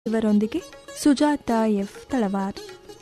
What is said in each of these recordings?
ಇವರೊಂದಿಗೆ ಸುಜಾತ ಎಫ್ ತಳವಾರ್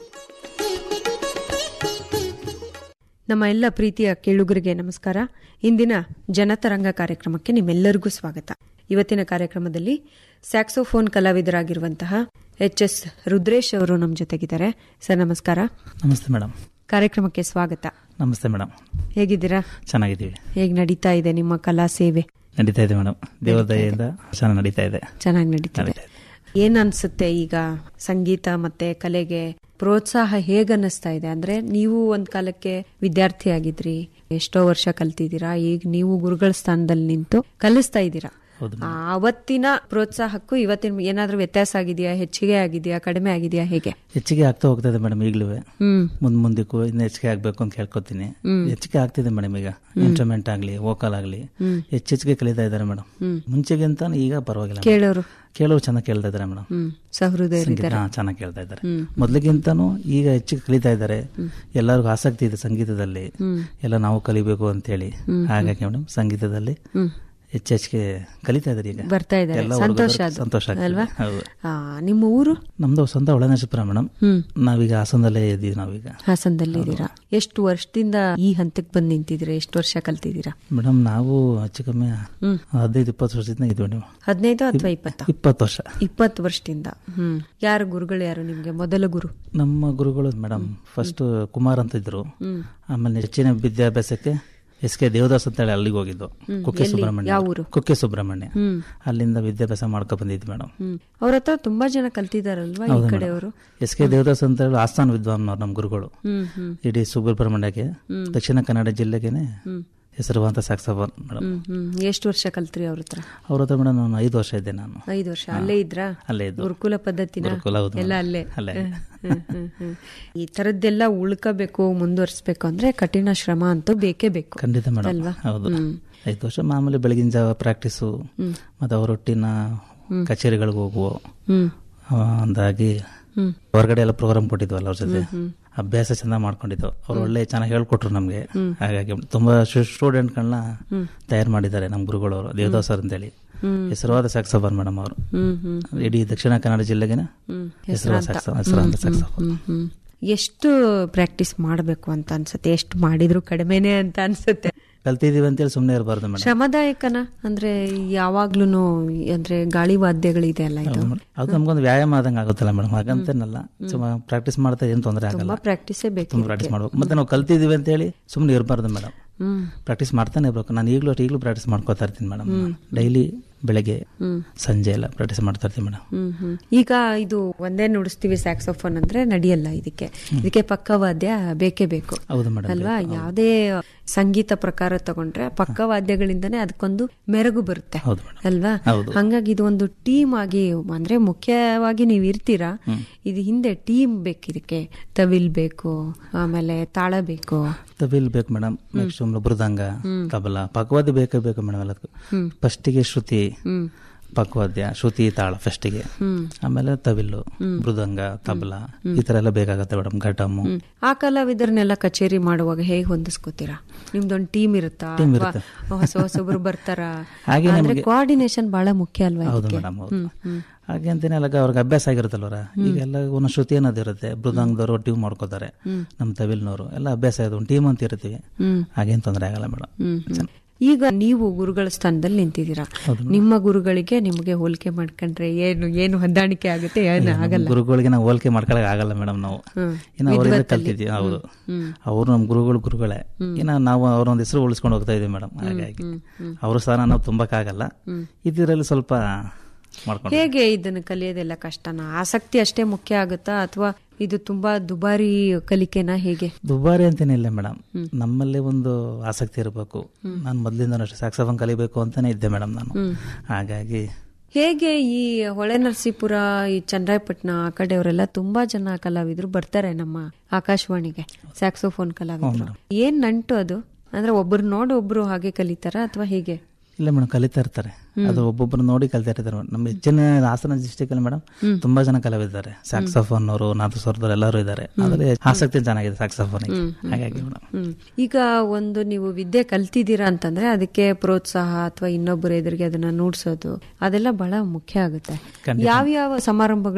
ನಮ್ಮ ಎಲ್ಲ ಪ್ರೀತಿಯ ಕೇಳುಗರಿಗೆ ನಮಸ್ಕಾರ ಇಂದಿನ ಜನತರಂಗ ಕಾರ್ಯಕ್ರಮಕ್ಕೆ ನಿಮ್ಮೆಲ್ಲರಿಗೂ ಸ್ವಾಗತ ಇವತ್ತಿನ ಕಾರ್ಯಕ್ರಮದಲ್ಲಿ ಸ್ಯಾಕ್ಸೋಫೋನ್ ಕಲಾವಿದರಾಗಿರುವಂತಹ ಎಚ್ ಎಸ್ ರುದ್ರೇಶ್ ಅವರು ನಮ್ಮ ಜೊತೆಗಿದ್ದಾರೆ ಸರ್ ನಮಸ್ಕಾರ ನಮಸ್ತೆ ಮೇಡಮ್ ಕಾರ್ಯಕ್ರಮಕ್ಕೆ ಸ್ವಾಗತ ನಮಸ್ತೆ ಮೇಡಮ್ ಹೇಗಿದ್ದೀರಾ ಚೆನ್ನಾಗಿದ್ದೀವಿ ಹೇಗೆ ನಡೀತಾ ಇದೆ ನಿಮ್ಮ ಕಲಾ ಸೇವೆ ನಡೀತಾ ಇದೆ ಮೇಡಮ್ ದೇವರ ದಯೆಯಿಂದ ಚೆನ್ನಾಗಿ ನಡೀತಾ ಇದೆ ಚೆನ್ನಾಗಿ ನಡೀತಿದೆ ನಡೀತಾ ಇದೆ. ಏನ್ ಅನ್ಸುತ್ತೆ ಈಗ ಸಂಗೀತ ಮತ್ತೆ ಕಲೆಗೆ ಪ್ರೋತ್ಸಾಹ ಹೇಗ್ ಅನ್ನಿಸ್ತಾ ಇದೆ ಅಂದ್ರೆ ನೀವು ಒಂದ್ ಕಾಲಕ್ಕೆ ವಿದ್ಯಾರ್ಥಿ ಆಗಿದ್ರಿ ಎಷ್ಟೋ ವರ್ಷ ಕಲ್ತಿದ್ದೀರಾ ಈಗ ನೀವು ಗುರುಗಳ ಸ್ಥಾನದಲ್ಲಿ ನಿಂತು ಕಲಿಸ್ತಾ ಇದ್ದೀರಾ ಹೌದು ಆ, ಅವತ್ತಿನ ಪ್ರೋತ್ಸಾಹಕ್ಕೂ ಇವತ್ತಿನ ಏನಾದ್ರೂ ವ್ಯತ್ಯಾಸ ಆಗಿದೆಯಾ ಹೆಚ್ಚಿಗೆ ಆಗಿದೆಯಾ ಕಡಿಮೆ ಆಗಿದೆಯಾ ಹೇಗೆ ಹೆಚ್ಚಿಗೆ ಆಗ್ತಾ ಹೋಗ್ತಾ ಇದೆ ಮೇಡಮ್ ಈಗಲೂ ಹ್ಮ್ ಮುಂದ್ ಮುಂದಕ್ಕೂ ಇನ್ನು ಹೆಚ್ಚಿಗೆ ಆಗ್ಬೇಕು ಅಂತ ಕೇಳ್ಕೊತೀನಿ ಹೆಚ್ಚಿಗೆ ಆಗ್ತಿದೆ ಮೇಡಮ್ ಈಗ ಇನ್ಸ್ಟ್ರೂಮೆಂಟ್ ಆಗ್ಲಿ ವೋಕಲ್ ಆಗ್ಲಿ ಹೆಚ್ಚೆಚ್ಚಿಗೆ ಕಲಿತಾ ಇದ್ದಾರೆ ಮೇಡಮ್ ಮುಂಚೆಗಿಂತ ಈಗ ಪರವಾಗಿಲ್ಲ ಕೇಳೋರು ಕೇಳೋರು ಚೆನ್ನಾಗಿ ಕೇಳ್ತಾ ಇದ್ದಾರೆ ಮೇಡಮ್ ಹ್ಮ್ ಸಹೃದಯರು ಸಂಗೀತ ಹಾ, ಚೆನ್ನಾಗಿ ಕೇಳ್ತಾ ಇದ್ದಾರೆ ಮೊದ್ಲಿಗಿಂತಾನು ಈಗ ಹೆಚ್ಚಿಗೆ ಕಲಿತಾ ಇದ್ದಾರೆ ಎಲ್ಲರಿಗೂ ಆಸಕ್ತಿ ಇದೆ ಸಂಗೀತದಲ್ಲಿ ಎಲ್ಲ ನಾವು ಕಲಿಬೇಕು ಅಂತ ಹೇಳಿ ಹಾಗಾಗಿ ಮೇಡಮ್ ಸಂಗೀತದಲ್ಲಿ ಹೆಚ್ಚೆಚ್ಚಿಗೆ ಕಲಿತಾ ಇದ್ದಾರೆ ಈಗ ಬರ್ತಾ ಇದ್ದಾರೆ ಎಲ್ಲ ಸಂತೋಷ ಹುಡುಗರು ಅದು ಸಂತೋಷ ಆಗ್ತಿದೆ. ಅಲ್ವಾ ಹೌದು. ಆ, ನಿಮ್ಮ ಊರು ನಮ್ದು ಸ್ವಂತ ಒಳನರಸೀಪುರ ಮೇಡಮ್ ಹ್ಮ್ ನಾವೀಗ ಹಾಸನದಲ್ಲೇ ಇದ್ದೀವಿ ನಾವೀಗ ಹಾಸನದಲ್ಲಿ ಇದ್ದೀರಾ ಎಷ್ಟು ವರ್ಷದಿಂದ ಈ ಹಂತಕ್ಕೆ ಬಂದು ನಿಂತಿದ್ದೀರಾ ಎಷ್ಟು ವರ್ಷ ಕಲ್ತಿದ್ದೀರಾ ಮೇಡಮ್ ನಾವು ಹೆಚ್ಚು ಕಮ್ಮಿ ಹದಿನೈದು ಇಪ್ಪತ್ತು ವರ್ಷದಿಂದ ಇದ್ವಿ ನೀವು ಹದಿನೈದು ಅಥವಾ ಇಪ್ಪತ್ತ ಇಪ್ಪತ್ತು ವರ್ಷ ಇಪ್ಪತ್ತು ವರ್ಷದಿಂದ ಹ್ಮ್ ಯಾರು ಗುರುಗಳು ಯಾರು ನಿಮ್ಗೆ ಮೊದಲ ಗುರು ನಮ್ಮ ಗುರುಗಳು ಮೇಡಮ್ ಫಸ್ಟ್ ಕುಮಾರ್ ಅಂತ ಇದ್ರು ಹ್ಮ್ ಆಮೇಲೆ ಹೆಚ್ಚಿನ ವಿದ್ಯಾಭ್ಯಾಸಕ್ಕೆ ಎಸ್ ಕೆ ದೇವದಾಸ್ ಅಂತ ಹೇಳಿ ಅಲ್ಲಿಗೆ ಹೋಗಿದ್ದು ಕುಕ್ಕೆ ಸುಬ್ರಹ್ಮಣ್ಯ ಯಾವ ಊರು? ಕುಕ್ಕೆ ಸುಬ್ರಹ್ಮಣ್ಯ ಹ್ಮ್ ಅಲ್ಲಿಂದ ವಿದ್ಯಾಭ್ಯಾಸ ಮಾಡ್ಕೊ ಬಂದಿದ್ವಿ ಮೇಡಮ್ ಹ್ಮ್ ಅವ್ರ ಹತ್ರ ತುಂಬಾ ಜನ ಕಲ್ತಿದಾರಲ್ವಾ ಈ ಕಡೆಯವರು ಎಸ್ ಕೆ ದೇವದಾಸ್ ಅಂತ ಹೇಳಿ ಆಸ್ಥಾನ ವಿದ್ವಾಂಸರು ನಮ್ಮ ಗುರುಗಳು ಹ್ಮ್ ಹ್ಮ್ ಇಡೀ ಸುಬ್ರಹ್ಮಣ್ಯಕ್ಕೆ ದಕ್ಷಿಣ ಕನ್ನಡ ಜಿಲ್ಲೆಗೆನೆ ಹೆಸರುವಂತ ಸಾಕ್ಸಫೋನ್ ಮೇಡಮ್ ಹ್ಮ್ ಹ್ಮ್ ಎಷ್ಟು ವರ್ಷ ಕಲ್ತ್ರಿ ಅವ್ರ ಹತ್ರ ಅವ್ರ ಹತ್ರ ಮೇಡಮ್ ನಾನು ಐದು ವರ್ಷ ಇದ್ದೆ ನಾನು ಐದು ವರ್ಷ ಅಲ್ಲೇ ಇದ್ರಾ ಅಲ್ಲೇ ಇದ್ದು ಗುರುಕುಲ ಪದ್ಧತಿನ ಗುರುಕುಲ ಹೌದು ಎಲ್ಲ ಮೇಡಮ್. ಅಲ್ಲೇ ಅಲ್ಲೇ. ಹ್ಮ್, ಹ್ಮ್, ಹ್ಮ್. ಈ ತರದ್ದೆಲ್ಲ ಉಳ್ಕಬೇಕು ಮುಂದುವರಿಸ್ಬೇಕು ಅಂದ್ರೆ ಕಠಿಣ ಶ್ರಮ ಅಂತೂ ಬೇಕೇ ಬೇಕು ಖಂಡಿತ ಮೇಡಮ್ ಅಲ್ವಾ? ಹೌದು ಐದು ವರ್ಷ ಮಾಮೂಲಿ ಬೆಳಗಿನ ಜಾವ ಪ್ರಾಕ್ಟೀಸು ಮತ್ತೆ ಅವರೊಟ್ಟಿನ ಕಚೇರಿಗಳಿಗೆ ಹೋಗುವ ಹ್ಮ್ ಅಂದಾಗಿ ಹ್ಮ್ ಹೊರಗಡೆ ಎಲ್ಲ ಪ್ರೋಗ್ರಾಮ್ ಕೊಟ್ಟಿದ್ವಲ್ಲ ಅವ್ರ ಜೊತೆ ಅಭ್ಯಾಸ ಚೆನ್ನಾಗಿ ಮಾಡ್ಕೊಂಡಿದ್ದು ಅವ್ರು ಒಳ್ಳೆ ಚೆನ್ನಾಗಿ ಹೇಳ್ಕೊಟ್ರು ನಮ್ಗೆ ಹಾಗಾಗಿ ತುಂಬಾ ಸ್ಟೂಡೆಂಟ್ಗಳನ್ನ ತಯಾರು ಮಾಡಿದ್ದಾರೆ ನಮ್ಮ ಗುರುಗಳವರು ದೇವದಾಸ್ ಸರ್ ಅಂತೇಳಿ ಹೆಸರುವಾದ ಸಾಕ್ಸಫೋನ್ ಮೇಡಮ್ ಅವರು ಹ್ಮ್ ಹ್ಮ್ ಇಡೀ ದಕ್ಷಿಣ ಕನ್ನಡ ಜಿಲ್ಲೆಗೆನೆ ಹ್ಮ್ ಹೆಸರುವಾದ ಸಾಕ್ಸ ಹೆಸರಾಂತ ಸಾಕ್ಸಫೋನ್ ಹ್ಮ್, ಹ್ಮ್. ಎಷ್ಟು ಪ್ರಾಕ್ಟೀಸ್ ಮಾಡಬೇಕು ಅಂತ ಅನ್ಸುತ್ತೆ ಎಷ್ಟು ಮಾಡಿದ್ರು ಕಡಿಮೆನೆ ಅಂತ ಅನ್ಸುತ್ತೆ ಕಲ್ತಿದೀವಿ ಅಂತೇಳಿ ಸುಮ್ಮನೆ ಇರಬಾರ್ದು ಮೇಡಮ್ ಶ್ರಮದಾಯಕನ ಅಂದ್ರೆ ಯಾವಾಗ್ಲೂನು ಅಂದ್ರೆ ಗಾಳಿ ವಾದ್ಯಗಳಿದೆ ಅಲ್ಲ ಇದು ಅದು ನಮ್ಗೊಂದು ವ್ಯಾಯಾಮ ಆದಂಗೆ ಆಗುತ್ತಲ್ಲ ಮೇಡಮ್ ಹಾಗಂತೇನಲ್ಲ ಸುಮ್ಮ ಪ್ರಾಕ್ಟೀಸ್ ಮಾಡ್ತಾ ಏನು ತೊಂದರೆ ಆಗಲ್ಲ ತುಂಬಾ ಪ್ರಾಕ್ಟೀಸೇ ಬೇಕು ತುಂಬ ಪ್ರಾಕ್ಟೀಸ್ ಮಾಡ್ಬೇಕು ಮತ್ತೆ ನಾವು ಕಲ್ತಿದೀವಿ ಅಂತ ಹೇಳಿ ಸುಮ್ಮನೆ ಇರಬಾರ್ದು ಮೇಡಮ್ ಹ್ಮ್ ಪ್ರಾಕ್ಟೀಸ್ ಮಾಡ್ತಾನೆ ಇರ್ಬೇಕು ನಾನು ಈಗಲೂ ಈಗಲೂ ಪ್ರಾಕ್ಟೀಸ್ ಮಾಡ್ಕೋತಾ ಇರ್ತೀನಿ ಮೇಡಮ್ ಡೈಲಿ ಬೆಳಗ್ಗೆ ಸಂಜೆ ಎಲ್ಲ ಪ್ರಾಕ್ಟೀಸ್ ಮಾಡ್ತಾ ಇರ್ತೀನಿ ಮೇಡಮ್ ಹ್ಮ್ ಹ್ಮ್ ಈಗ ಇದು ಒಂದೇ ನುಡಿಸ್ತೀವಿ ಸ್ಯಾಕ್ಸೋಫೋನ್ ಅಂದ್ರೆ ನಡೆಯಲ್ಲ ಇದಕ್ಕೆ ಇದಕ್ಕೆ ಪಕ್ಕವಾದ್ಯ ಬೇಕೇ ಬೇಕು ಹೌದು ಮೇಡಮ್ ಅಲ್ವಾ ಯಾವುದೇ ಸಂಗೀತ ಪ್ರಕಾರ ತಗೊಂಡ್ರೆ ಪಕ್ಕವಾದ್ಯಗಳಿಂದನೇ ಅದಕ್ಕೊಂದು ಮೆರುಗು ಬರುತ್ತೆ ಹೌದು ಮೇಡಮ್ ಅಲ್ವಾ ಹೌದು. ಹಂಗಾಗಿ ಇದು ಒಂದು ಟೀಮ್ ಆಗಿ ಅಂದ್ರೆ ಮುಖ್ಯವಾಗಿ ನೀವು ಇರ್ತೀರಾ ಇದು ಹಿಂದೆ ಟೀಮ್ ಬೇಕು ಇದಕ್ಕೆ ತವಿಲ್ ಬೇಕು ಆಮೇಲೆ ತಾಳ ಬೇಕು ತಬಿಲ್ ಬೇಕು ಮೇಡಮ್ ನೆಕ್ಸ್ಟ್ ಮೃದಂಗ ತಬಲ ಪಕ್ವಾದ್ಯ ಬೇಕೇ ಬೇಕು ಮೇಡಮ್ ಎಲ್ಲದಕ್ಕೂ ಫಸ್ಟಿಗೆ ಶ್ರುತಿ ಹ್ಮ್ ಪಕ್ವಾದ್ಯ ಶ್ರುತಿ ತಾಳ ಫಸ್ಟಿಗೆ ಹ್ಮ್ ಆಮೇಲೆ ತವಿಲ್ಲು ಮೃದಂಗ ತಬಲ ಈ ತರ ಎಲ್ಲ ಬೇಕಾಗತ್ತೆ ಮೇಡಮ್ ಘಟಮು ಹ್ಮ್. ಆ ಕಲಾವಿದರನ್ನೆಲ್ಲ ಕಚೇರಿ ಮಾಡುವಾಗ ಹೇಗೆ ಹೊಂದಿಸ್ಕೋತೀರಾ ನಿಮ್ದೊಂದು ಟೀಮ್ ಇರುತ್ತಾ Team ಅಥವಾ ಇರುತ್ತೆ. ಹೊಸ ಹೊಸಬ್ರು ಬರ್ತಾರ ಹಾಗೆ ಅಂದ್ರೆ ಕೋಆರ್ಡಿನೇಷನ್ ಬಹಳ ಮುಖ್ಯ ಅಲ್ವಾ ಹೌದು ಇದಕ್ಕೆ? ಮೇಡಮ್ ಹೌದು ಹಾಗೆ ಅಂತಾನೆ ಅಲ್ಲ ಅವ್ರಿಗೆ ಅಭ್ಯಾಸ ಆಗಿರುತ್ತಲ್ವರ ಈಗ ಎಲ್ಲ ಒಂದೊಂದು ಶ್ರುತಿ ಅನ್ನೋದು ಇರುತ್ತೆ ಮೃದಂಗದವರು ಟ್ಯೂನ್ ಮಾಡ್ಕೋತಾರೆ ನಮ್ಮ ತವಿಲ್ನವರು ಎಲ್ಲ ಅಭ್ಯಾಸ ಇದೆ ಒಂದು ಟೀಮ್ ಅಂತ ಇರ್ತೀವಿ ಹ್ಮ್ ಹಾಗೇನು ತೊಂದರೆ ಆಗಲ್ಲ ಮೇಡಮ್ ಹ್ಮ್ ಹ್ಮ್. ಈಗ ನೀವು ಗುರುಗಳ ಸ್ಥಾನದಲ್ಲಿ ನಿಂತಿದ್ದೀರಾ ನಿಮ್ಮ ಗುರುಗಳಿಗೆ ನಿಮಗೆ ಹೋಲಿಕೆ ಮಾಡ್ಕೊಂಡ್ರೆ ಏನು ಏನು ಹೊಂದಾಣಿಕೆ ಆಗುತ್ತೆ ಏನು ಆಗಲ್ಲ ಗುರುಗಳಿಗೆ ನಾವು ಹೋಲಿಕೆ ಮಾಡ್ಕೊಳಕ್ ಆಗಲ್ಲ ಮೇಡಮ್ ನಾವು ಹ್ಮ್. ಇನ್ನು ಅವರಿಂದ ಕಲ್ತಿದ್ವಿ ಹೌದು ಅವರು ನಮ್ಮ ಗುರುಗಳು ಗುರುಗಳೇ ಇನ್ನು ನಾವು ಅವ್ರ ಒಂದು ಹೆಸರು ಉಳಿಸ್ಕೊಂಡು ಹೋಗ್ತಾ ಇದೀವಿ ಮೇಡಮ್ ಹಾಗಾಗಿ ಅವ್ರ ಸ್ಥಾನ ನಾವು ತುಂಬಕ್ಕಾಗಲ್ಲ ಇದರಲ್ಲಿ ಸ್ವಲ್ಪ ಮಾಡ್ಕೊಂಡು ಹೇಗೆ ಇದನ್ನು ಕಲಿಯೋದೆಲ್ಲ ಕಷ್ಟನಾ ಆಸಕ್ತಿ ಅಷ್ಟೇ ಮುಖ್ಯ ಆಗುತ್ತಾ ಅಥವಾ ಇದು ತುಂಬಾ ದುಬಾರಿ ಕಲಿಕೆನಾ ಹೇಗೆ ದುಬಾರಿ ಅಂತೇನಿಲ್ಲ ಮೇಡಮ್ ನಮ್ಮಲ್ಲಿ ಒಂದು ಆಸಕ್ತಿ ಇರಬೇಕು ನಾನು ಮೊದಲಿಂದ ಅಷ್ಟೇ ಸಾಕ್ಸಫೋನ್ ಕಲಿಬೇಕು ಅಂತಾನೆ ಇದ್ದೆ ಮೇಡಮ್ ನಾನು ಹಾಗಾಗಿ ಹೇಗೆ ಈ ಹೊಳೆ ನರಸೀಪುರ ಈ ಚನ್ನರಾಯಪಟ್ಟಣ ಆ ಕಡೆಯವರೆಲ್ಲ ತುಂಬಾ ಜನ ಕಲಾವಿದರು ಬರ್ತಾರೆ ನಮ್ಮ ಆಕಾಶವಾಣಿಗೆ ಸ್ಯಾಕ್ಸೋಫೋನ್ ಕಲಾವಿದರು ಏನ್ ನಂಟು ಅದು ಅಂದ್ರೆ ಒಬ್ರು ನೋಡಿ ಒಬ್ರು ಹಾಗೆ ಕಲಿತಾರ ಅಥವಾ ಹೇಗೆ ಇಲ್ಲ ಮೇಡಮ್ ಕಲಿತಾ ಇರ್ತಾರೆ ಅದು ಒಬ್ಬೊಬ್ಬರು ನೋಡಿ ಕಲಿತಾ ಇರ್ತಾರೆ madam. ನಮ್ಮ ಹೆಚ್ಚಿನ ಹಾಸನ ಡಿಸ್ಟಿಕ್ ಅಲ್ಲಿ ಮೇಡಮ್ ತುಂಬಾ ಜನ ಕಲಾವಿದ್ದಾರೆ ಸ್ಯಾಕ್ಸಫೋನ್ ಅವರು ನಾದಸ್ವರದವ್ರು ಎಲ್ಲರೂ ಇದ್ದಾರೆ ಅದ್ರಲ್ಲಿ ಆಸಕ್ತಿ ಚೆನ್ನಾಗಿದೆ ಸ್ಯಾಕ್ಸಫೋನ್ ಹಾಗಾಗಿ ಮೇಡಮ್ ಹ್ಮ್. ಈಗ ಒಂದು ನೀವು ವಿದ್ಯೆ ಕಲ್ತಿದ್ದೀರಾ ಅಂತಂದ್ರೆ ಅದಕ್ಕೆ ಪ್ರೋತ್ಸಾಹ ಅಥವಾ ಇನ್ನೊಬ್ಬರ ಎದುರಿಗೆ ಅದನ್ನ ನುಡ್ಸೋದು ಅದೆಲ್ಲ ಬಹಳ ಮುಖ್ಯ ಆಗುತ್ತೆ ಖಂಡಿತ. ಯಾವ್ಯಾವ ಸಮಾರಂಭಗಳು